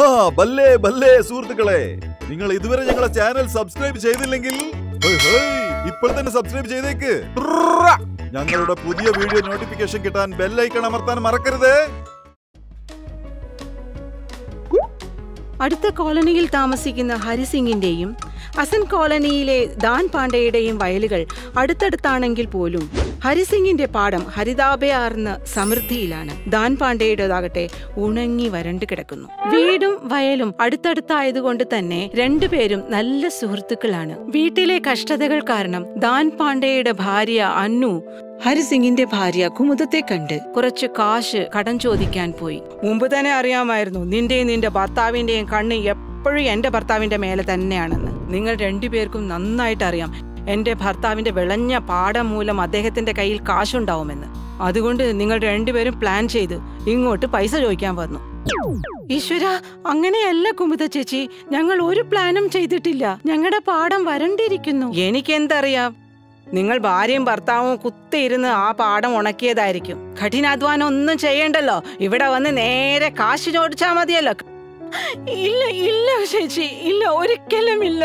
ഹാ ബല്ലേ ബല്ലേ സുഹൃത്തുക്കളെ നിങ്ങൾ ഇതുവരെ ഞങ്ങളെ ചാനൽ സബ്സ്ക്രൈബ് ചെയ്തില്ലെങ്കിൽ ഹേയ്, ഹേയ്, ഇപ്പോൾ തന്നെ സബ്സ്ക്രൈബ് ചെയ്തേക്ക് ട്രറ. ഞങ്ങളുടെ പുതിയ വീഡിയോ നോട്ടിഫിക്കേഷൻ കിട്ടാൻ ബെല്ലൈക്കൺ അമർത്താൻ മറക്കരുത് അടുത്ത കോളനിയിൽ താമസിക്കുന്ന ഹരിസിംഗിന്റെയും അസൻ കോളനിയിലെ ദാൻ പാണ്ഡെയുടെയും വയലുകൾ അടുത്തടുത്താണെങ്കിൽ പോലും ഹരിസിംഗിന്റെ പാടം ഹരിതാപയാർന്ന സമൃദ്ധിയിലാണ് ദാൻ പാണ്ഡെയുടേതാകട്ടെ ഉണങ്ങി വരണ്ടു കിടക്കുന്നു വീടും വയലും അടുത്തടുത്തായതുകൊണ്ട് തന്നെ രണ്ടുപേരും നല്ല സുഹൃത്തുക്കളാണ് വീട്ടിലെ കഷ്ടതകൾ കാരണം ദാൻ പാണ്ഡെയുടെ ഭാര്യ അന്നു ഹരിസിംഗിന്റെ ഭാര്യ കുമുദത്തെ കണ്ട് കുറച്ച് കാശ് കടം ചോദിക്കാൻ പോയി മുമ്പ് തന്നെ അറിയാമായിരുന്നു നിന്റെയും നിന്റെ ഭർത്താവിന്റെയും കണ്ണ് എപ്പോഴും എന്റെ ഭർത്താവിന്റെ മേലെ തന്നെയാണെന്ന് നിങ്ങൾ രണ്ടുപേർക്കും നന്നായിട്ട് അറിയാം എന്റെ ഭർത്താവിന്റെ വിളഞ്ഞ പാടം മൂലം അദ്ദേഹത്തിന്റെ കയ്യിൽ കാശുണ്ടാവുമെന്ന് അതുകൊണ്ട് നിങ്ങൾ രണ്ടുപേരും പ്ലാൻ ചെയ്ത് ഇങ്ങോട്ട് പൈസ ചോദിക്കാൻ വന്നു ഈശ്വര അങ്ങനെയല്ല കുമുദ ചേച്ചി ഞങ്ങൾ ഒരു പ്ലാനും ചെയ്തിട്ടില്ല ഞങ്ങളുടെ പാടം വരണ്ടിരിക്കുന്നു എനിക്കെന്തറിയാം നിങ്ങൾ ഭാര്യയും ഭർത്താവും കുത്തിയിരുന്ന് ആ പാടം ഉണക്കിയതായിരിക്കും കഠിനാധ്വാനം ഒന്നും ചെയ്യണ്ടല്ലോ ഇവിടെ വന്ന് നേരെ കാശ് ചോദിച്ചാ മതിയല്ലോ ഇല്ല ഇല്ല ചേച്ചി ഇല്ല ഒരിക്കലും ഇല്ല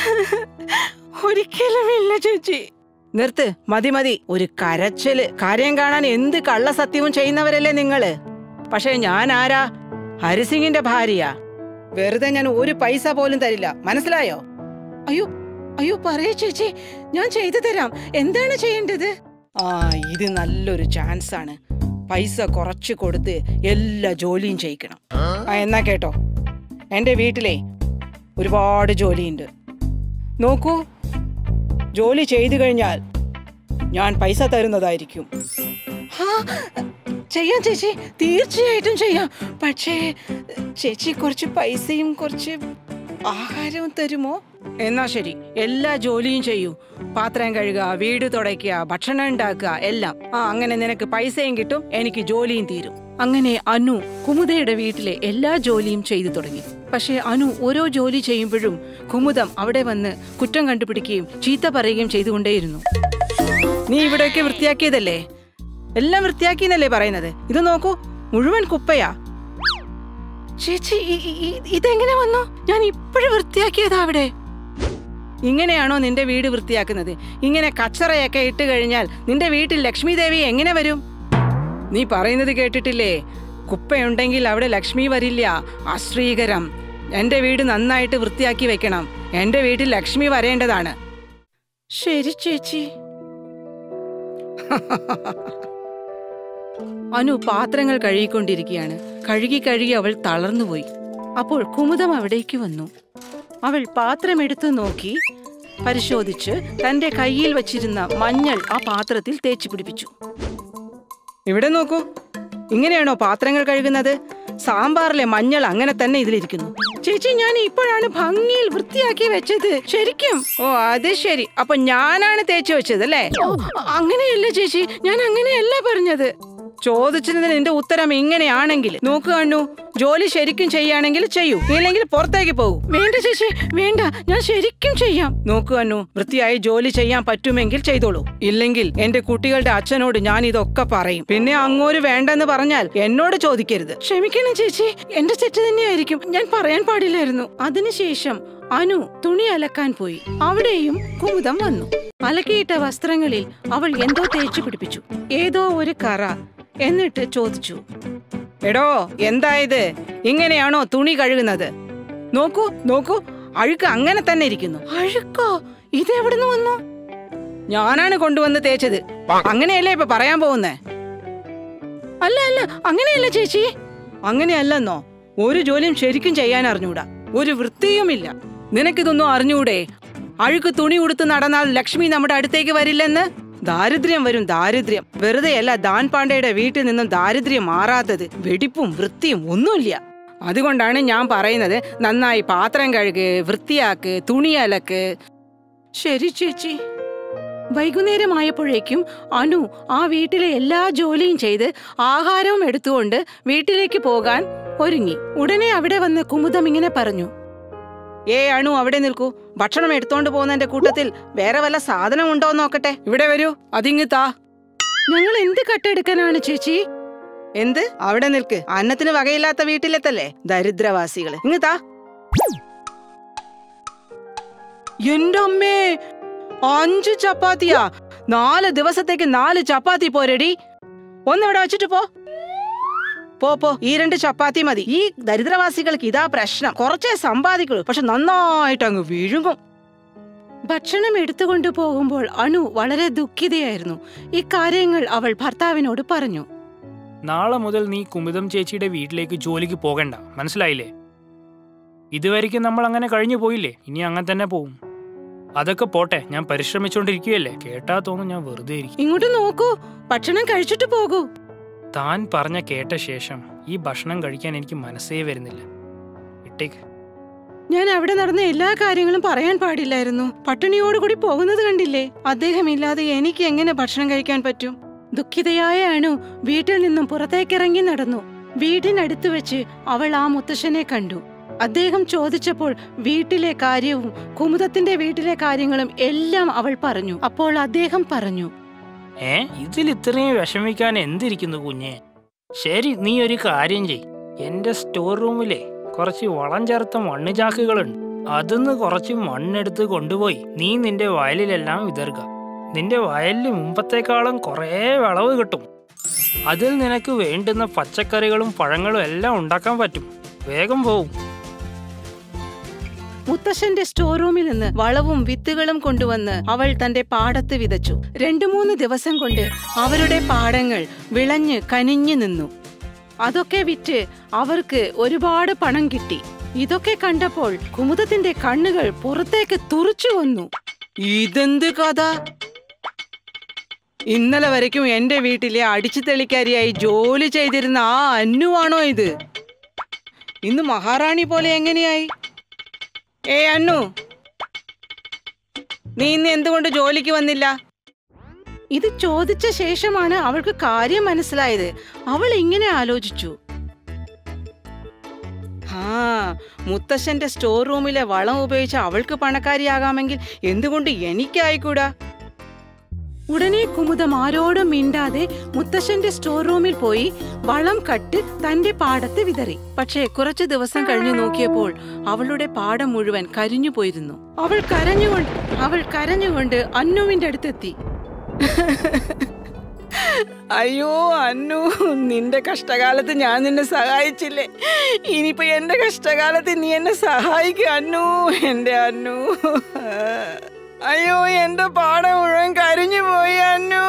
ഒരിക്കലും ഇല്ല ചേച്ചി നിർത്ത് മതി മതി ഒരു കരച്ചല് കാര്യം കാണാൻ എന്ത് കള്ളസത്യവും ചെയ്യുന്നവരല്ലേ നിങ്ങള് പക്ഷെ ഞാൻ ആരാ ഹരിസിംഗിന്റെ ഭാര്യയാ വെറുതെ ഞാൻ ഒരു പൈസ പോലും തരില്ല മനസ്സിലായോ അയ്യോ അയ്യോ പറയേ ചേച്ചി ഞാൻ ചെയ്തു തരാം എന്താണ് ചെയ്യേണ്ടത് ആ ഇത് നല്ലൊരു ചാൻസ് ആണ് പൈസ കുറച്ച് കൊടുത്ത് എല്ലാ ജോലിയും ചെയ്യിക്കണം ആ എന്നാ കേട്ടോ എൻ്റെ വീട്ടിലെ ഒരുപാട് ജോലിയുണ്ട് നോക്കൂ ജോലി ചെയ്തു കഴിഞ്ഞാൽ ഞാൻ പൈസ തരുന്നതായിരിക്കും ഹാ, ചെയ്യാം ചേച്ചി തീർച്ചയായിട്ടും ചെയ്യാം പക്ഷേ ചേച്ചി കുറച്ച് പൈസയും കുറച്ച് ആഹാരവും തരുമോ എന്നാ ശരി എല്ലാ ജോലിയും ചെയ്യൂ പാത്രം കഴുകുക വീട് തുടയ്ക്കുക ഭക്ഷണം ഉണ്ടാക്കുക എല്ലാം ആ അങ്ങനെ നിനക്ക് പൈസയും കിട്ടും എനിക്ക് ജോലിയും തീരും അങ്ങനെ അനു കുമുദയുടെ വീട്ടിലെ എല്ലാ ജോലിയും ചെയ്തു തുടങ്ങി പക്ഷേ അനു ഓരോ ജോലി ചെയ്യുമ്പോഴും കുമുദം അവിടെ വന്ന് കുറ്റം കണ്ടുപിടിക്കുകയും ചീത്ത പറയുകയും ചെയ്തുകൊണ്ടേയിരുന്നു നീ ഇവിടെയൊക്കെ വൃത്തിയാക്കിയതല്ലേ എല്ലാം വൃത്തിയാക്കിയെന്നല്ലേ പറയുന്നത് ഇത് നോക്കൂ മുഴുവൻ കുപ്പയാ ചേച്ചി ഇ- ഇ- ഇ- ഇതെങ്ങനെ വന്നു ഞാൻ ഇപ്പോഴും വൃത്തിയാക്കിയതാ അവിടെ ഇങ്ങനെയാണോ നിന്റെ വീട് വൃത്തിയാക്കുന്നത് ഇങ്ങനെ കച്ചറയൊക്കെ ഇട്ട് കഴിഞ്ഞാൽ നിന്റെ വീട്ടിൽ ലക്ഷ്മി ദേവി എങ്ങനെ വരും നീ പറയുന്നത് കേട്ടിട്ടില്ലേ കുപ്പയുണ്ടെങ്കിൽ അവിടെ ലക്ഷ്മി വരില്ല അശ്രീകരം എന്റെ വീട് നന്നായിട്ട് വൃത്തിയാക്കി വെക്കണം എന്റെ വീട്ടിൽ ലക്ഷ്മി വരേണ്ടതാണ് ശരി ചേച്ചി അനു പാത്രങ്ങൾ കഴുകിക്കൊണ്ടിരിക്കുകയാണ് കഴുകി കഴുകി അവൾ തളർന്നുപോയി അപ്പോൾ കുമുദം അവിടേക്ക് വന്നു അവൾ പാത്രമെടുത്തു നോക്കി പരിശോധിച്ച് തന്റെ കയ്യിൽ വച്ചിരുന്ന മഞ്ഞൾ ആ പാത്രത്തിൽ തേച്ചു പിടിപ്പിച്ചു ഇവിടെ നോക്കൂ ഇങ്ങനെയാണോ പാത്രങ്ങൾ കഴുകുന്നത് സാമ്പാറിലെ മഞ്ഞൾ അങ്ങനെ തന്നെ ഇതിലിരിക്കുന്നു ചേച്ചി ഞാൻ ഇപ്പോഴാണ് ഭംഗിയിൽ വൃത്തിയാക്കി വെച്ചത് ശരിക്കും ഓ അത് ശരി അപ്പൊ ഞാനാണ് തേച്ചു വെച്ചത് അല്ലേ ഓ അങ്ങനെയല്ല ചേച്ചി ഞാൻ അങ്ങനെയല്ല പറഞ്ഞത് ചോദിച്ചതിന് നിന്റെ ഉത്തരം ഇങ്ങനെയാണെങ്കിൽ നോക്കു കണ്ണു ജോലി ശരിക്കും ചെയ്യുകയാണെങ്കിൽ ചെയ്യൂ ഇല്ലെങ്കിൽ പുറത്തേക്ക് പോകൂ വേണ്ട ചേച്ചി വേണ്ട ഞാൻ ശരിക്കും ചെയ്യാം നോക്കു കണ്ണു വൃത്തിയായി ജോലി ചെയ്യാൻ പറ്റുമെങ്കിൽ ചെയ്തോളൂ ഇല്ലെങ്കിൽ എന്റെ കുട്ടികളുടെ അച്ഛനോട് ഞാൻ ഇതൊക്കെ പറയും പിന്നെ അങ്ങോര് വേണ്ടെന്ന് പറഞ്ഞാൽ എന്നോട് ചോദിക്കരുത് ക്ഷമിക്കണം ചേച്ചി എന്റെ തെറ്റ് തന്നെയായിരിക്കും ഞാൻ പറയാൻ പാടില്ലായിരുന്നു അതിനുശേഷം അനു തുണി അലക്കാൻ പോയി അവിടെയും കുമുദം വന്നു അലക്കിയിട്ട വസ്ത്രങ്ങളിൽ അവൾ എന്തോ തേച്ചു പിടിപ്പിച്ചു ഏതോ ഒരു കറ എന്നിട്ട് ചോദിച്ചു എടോ എന്തായത് ഇങ്ങനെയാണോ തുണി കഴുകുന്നത് നോക്കൂ നോക്കൂ അഴുക്ക് അങ്ങനെ തന്നെ ഇരിക്കുന്നു അഴുക്കോ ഇത് എവിടുന്ന് വന്നു ഞാനാണ് കൊണ്ടുവന്ന് തേച്ചത് അങ്ങനെയല്ലേ ഇപ്പൊ പറയാൻ പോകുന്നേ അല്ല അല്ല അങ്ങനെയല്ല ചേച്ചി അങ്ങനെയല്ലെന്നോ ഒരു ജോലിയും ശരിക്കും ചെയ്യാൻ അറിഞ്ഞൂടാ ഒരു വൃത്തിയുമില്ല നിനക്കിതൊന്നും അറിഞ്ഞൂടെ അഴുക്ക് തുണി ഉടുത്ത് നടന്നാൽ ലക്ഷ്മി നമ്മുടെ അടുത്തേക്ക് വരില്ലെന്ന് ദാരിദ്ര്യം വരും ദാരിദ്ര്യം വെറുതെയല്ല ദാൻ പാണ്ഡെയുടെ വീട്ടിൽ നിന്നും ദാരിദ്ര്യം മാറാത്തത് വെടിപ്പും വൃത്തിയും ഒന്നുമില്ല അതുകൊണ്ടാണ് ഞാൻ പറയുന്നത് നന്നായി പാത്രം കഴുക് വൃത്തിയാക്ക് തുണി അലക്ക് ശരി ചേച്ചി വൈകുന്നേരമായപ്പോഴേക്കും അനു ആ വീട്ടിലെ എല്ലാ ജോലിയും ചെയ്ത് ആഹാരവും എടുത്തുകൊണ്ട് വീട്ടിലേക്ക് പോകാൻ ഒരുങ്ങി ഉടനെ അവിടെ വന്ന് കുമുദം ഇങ്ങനെ പറഞ്ഞു ഏ അണു അവിടെ നിൽക്കൂ ഭക്ഷണം എടുത്തോണ്ട് പോകുന്നതിന്റെ കൂട്ടത്തിൽ വേറെ വല്ല സാധനം ഉണ്ടോ നോക്കട്ടെ ഇവിടെ വരൂ അതിങ്ങ് താ ഞങ്ങൾ എന്ത് കട്ടെടുക്കാനാണ് ചേച്ചി എന്ത് അവിടെ നിൽക്ക് അന്നത്തിന് വകയില്ലാത്ത വീട്ടിലെത്തല്ലേ ദരിദ്രവാസികള് ഇങ്ങ് താ എന്റെ അമ്മേ അഞ്ച് ചപ്പാത്തിയാ നാല് ദിവസത്തേക്ക് നാല് ചപ്പാത്തി പോരെടി ഒന്നിവിടെ വെച്ചിട്ട് പോ പോ പോ ഈ രണ്ട് ചപ്പാത്തി മതി ഈ ദരിദ്രവാസികൾക്ക് ഇതാ പ്രശ്നം കുറച്ചേ സമ്പാദിക്കുള്ളൂ പക്ഷെ നന്നായിട്ട് അങ്ങ് വിഴുങ്ങും ഭക്ഷണം എടുത്തുകൊണ്ടു പോകുമ്പോൾ അണു വളരെ ദുഃഖിതയായിരുന്നു ഇക്കാര്യങ്ങൾ അവൾ ഭർത്താവിനോട് പറഞ്ഞു നാളെ മുതൽ നീ കുമുദം ചേച്ചിയുടെ വീട്ടിലേക്ക് ജോലിക്ക് പോകണ്ട മനസ്സിലായില്ലേ ഇതുവരെയ്ക്കും നമ്മൾ അങ്ങനെ കഴിഞ്ഞു പോയില്ലേ ഇനി അങ്ങനെ തന്നെ പോവും അതൊക്കെ പോട്ടെ ഞാൻ പരിശ്രമിച്ചുകൊണ്ടിരിക്കുകയല്ലേ കേട്ടാ തോന്നും ഞാൻ വെറുതെ ഇരിക്കും ഇങ്ങോട്ട് നോക്കൂ ഭക്ഷണം കഴിച്ചിട്ട് പോകൂ താൻ പറഞ്ഞ കേട്ട ശേഷം ഈ ഭക്ഷണം കഴിക്കാൻ എനിക്ക് മനസ്സേ വരുന്നില്ല ഇട്ടേക്ക് ഞാൻ അവിടെ നടന്ന എല്ലാ കാര്യങ്ങളും പറയാൻ പാടില്ലായിരുന്നു പട്ടിണിയോടുകൂടി പോകുന്നത് കണ്ടില്ലേ അദ്ദേഹം ഇല്ലാതെ എനിക്ക് എങ്ങനെ ഭക്ഷണം കഴിക്കാൻ പറ്റും ദുഃഖിതയായ അണു വീട്ടിൽ നിന്നും പുറത്തേക്കിറങ്ങി നടന്നു വീടിനടുത്ത് വെച്ച് അവൾ ആ മുത്തശ്ശനെ കണ്ടു അദ്ദേഹം ചോദിച്ചപ്പോൾ വീട്ടിലെ കാര്യവും കുമുദത്തിന്റെ വീട്ടിലെ കാര്യങ്ങളും എല്ലാം അവൾ പറഞ്ഞു അപ്പോൾ അദ്ദേഹം പറഞ്ഞു ഏ ഇതിൽ ഇത്രയും വിഷമിക്കാൻ എന്തിരിക്കുന്നു കുഞ്ഞെ ശരി നീ ഒരു കാര്യം ചെയ് എന്റെ സ്റ്റോർ റൂമിലെ കുറച്ച് വളം ചേർത്ത മണ്ണ് ചാക്കുകളുണ്ട് അതിന്ന് കുറച്ച് മണ്ണെടുത്ത് കൊണ്ടുപോയി നീ നിന്റെ വയലിലെല്ലാം വിതറുക നിന്റെ വയലിൽ മുമ്പത്തേക്കാളും കുറേ വിളവ് കിട്ടും അതിൽ നിനക്ക് വേണ്ടുന്ന പച്ചക്കറികളും പഴങ്ങളും എല്ലാം ഉണ്ടാക്കാൻ പറ്റും വേഗം പോവും മുത്തശ്ശന്റെ സ്റ്റോർ റൂമിൽ നിന്ന് വളവും വിത്തുകളും കൊണ്ടുവന്ന് അവൾ തന്റെ പാടത്ത് വിതച്ചു രണ്ടു മൂന്ന് ദിവസം കൊണ്ട് അവരുടെ പാടങ്ങൾ വിളഞ്ഞ് കനിഞ്ഞു നിന്നു അതൊക്കെ വിറ്റ് അവർക്ക് ഒരുപാട് പണം കിട്ടി ഇതൊക്കെ കണ്ടപ്പോൾ കുമുദത്തിന്റെ കണ്ണുകൾ പുറത്തേക്ക് തുറച്ചു വന്നു ഇതെന്ത് കഥ ഇന്നലെ വരയ്ക്കും എന്റെ വീട്ടിലെ അടിച്ചു തെളിക്കാരിയായി ജോലി ചെയ്തിരുന്ന ആ അന്നുവാണോ ഇത് ഇന്ന് മഹാറാണി പോലെ എങ്ങനെയായി ഏ അണ്ണു നീ ഇന്ന് എന്തുകൊണ്ട് ജോലിക്ക് വന്നില്ല ഇത് ചോദിച്ച ശേഷമാണ് അവൾക്ക് കാര്യം മനസ്സിലായത് അവൾ ഇങ്ങനെ ആലോചിച്ചു ആ മുത്തശ്ശന്റെ സ്റ്റോർ റൂമിലെ വളം ഉപയോഗിച്ച് അവൾക്ക് പണക്കാരിയാകാമെങ്കിൽ എന്തുകൊണ്ട് എനിക്കായിക്കൂടാ ഉടനെ കുമുദം ആരോടും മിണ്ടാതെ മുത്തശ്ശന്റെ സ്റ്റോർ റൂമിൽ പോയി വളം കട്ട് തന്റെ പാടത്ത് വിതറി പക്ഷേ കുറച്ചു ദിവസം കഴിഞ്ഞു നോക്കിയപ്പോൾ അവളുടെ പാടം മുഴുവൻ കരിഞ്ഞു പോയിരുന്നു അവൾ കരഞ്ഞുകൊണ്ട് അവൾ കരഞ്ഞുകൊണ്ട് അന്നുവിന്റെ അടുത്തെത്തി അയ്യോ അന്നു നിന്റെ കഷ്ടകാലത്ത് ഞാൻ നിന്നെ സഹായിച്ചില്ലേ ഇനിയിപ്പോ എന്റെ കഷ്ടകാലത്ത് നീ എന്നെ സഹായിക്കുക അന്നു എന്റെ അന്നു അയ്യോ എന്റെ പാടം മുഴുവൻ കരിഞ്ഞു പോയി അന്നു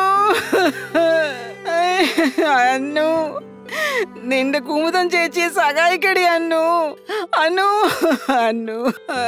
അന്നു നിന്റെ കുമുദം ചേച്ചിയെ സഹായിക്കടി അന്നു അന്നു അന്നു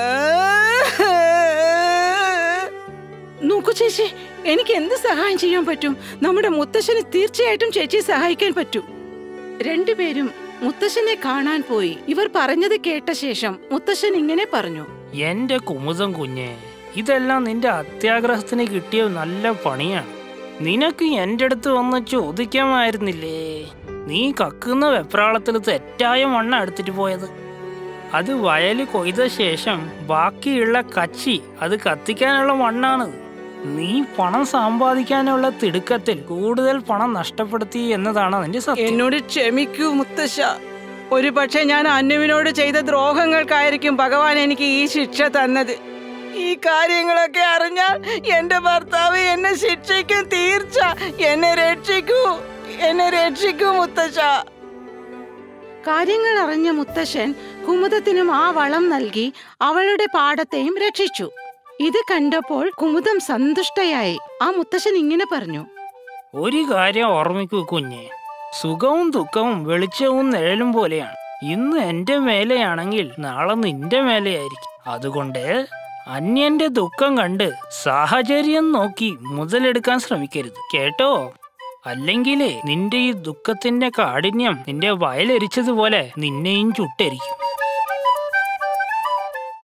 നോക്കൂ ചേച്ചി എനിക്ക് എന്ത് സഹായം ചെയ്യാൻ പറ്റും നമ്മുടെ മുത്തശ്ശന് തീർച്ചയായിട്ടും ചേച്ചിയെ സഹായിക്കാൻ പറ്റും രണ്ടുപേരും മുത്തശ്ശനെ കാണാൻ പോയി ഇവർ പറഞ്ഞത് കേട്ട ശേഷം മുത്തശ്ശൻ ഇങ്ങനെ പറഞ്ഞു എന്റെ കുമുദം കുഞ്ഞെ ഇതെല്ലാം നിന്റെ അത്യാഗ്രഹത്തിന് കിട്ടിയ നല്ല പണിയാണ് നിനക്ക് എൻ്റെ അടുത്ത് വന്ന് ചോദിക്കാമായിരുന്നില്ലേ നീ കക്കുന്ന വെപ്രാളത്തിൽ തെറ്റായ മണ്ണ എടുത്തിട്ട് പോയത് അത് വയല് കൊയ്ത ശേഷം ബാക്കിയുള്ള കച്ചി അത് കത്തിക്കാനുള്ള മണ്ണാണത് നീ പണം സമ്പാദിക്കാനുള്ള തിടുക്കത്തിൽ കൂടുതൽ പണം നഷ്ടപ്പെടുത്തി എന്നതാണ് അതിന്റെ സത്യം എന്നോട് ക്ഷമിക്കൂ മുത്തശ്ശ ഒരു പക്ഷെ ഞാൻ അന്നുവിനോട് ചെയ്ത ദ്രോഹങ്ങൾക്കായിരിക്കും ഭഗവാൻ എനിക്ക് ഈ ശിക്ഷ തന്നത് ഈ കാര്യങ്ങളൊക്കെ അറിഞ്ഞാൽ എന്റെ ഭർത്താവ് എന്നെ ശിക്ഷിക്കും തീർച്ച എന്നെ രക്ഷിക്കൂ എന്നെ രക്ഷിക്കൂ മുത്തശ്ശ കാര്യങ്ങൾ അറിഞ്ഞ മുത്തശ്ശൻ കുമുദത്തിനും ആ വളം നൽകി അവളുടെ പാടത്തെയും രക്ഷിച്ചു ഇത് കണ്ടപ്പോൾ കുമുദം സന്തുഷ്ടയായി ആ മുത്തശ്ശൻ ഇങ്ങനെ പറഞ്ഞു ഒരു കാര്യം ഓർമ്മിക്കൂ കുഞ്ഞെ സുഖവും ദുഃഖവും വെളിച്ചവും നിഴലും പോലെയാണ് ഇന്ന് എന്റെ മേലെയാണെങ്കിൽ നാളെ നിന്റെ മേലെയായിരിക്കും അതുകൊണ്ട് അന്യന്റെ ദുഃഖം കണ്ട് സാഹചര്യം നോക്കി മുതലെടുക്കാൻ ശ്രമിക്കരുത് കേട്ടോ അല്ലെങ്കിലേ നിന്റെ ഈ ദുഃഖത്തിന്റെ കാഠിന്യം നിന്റെ വയലെരിച്ചതുപോലെ നിന്നെയും ചുട്ടെരിക്കും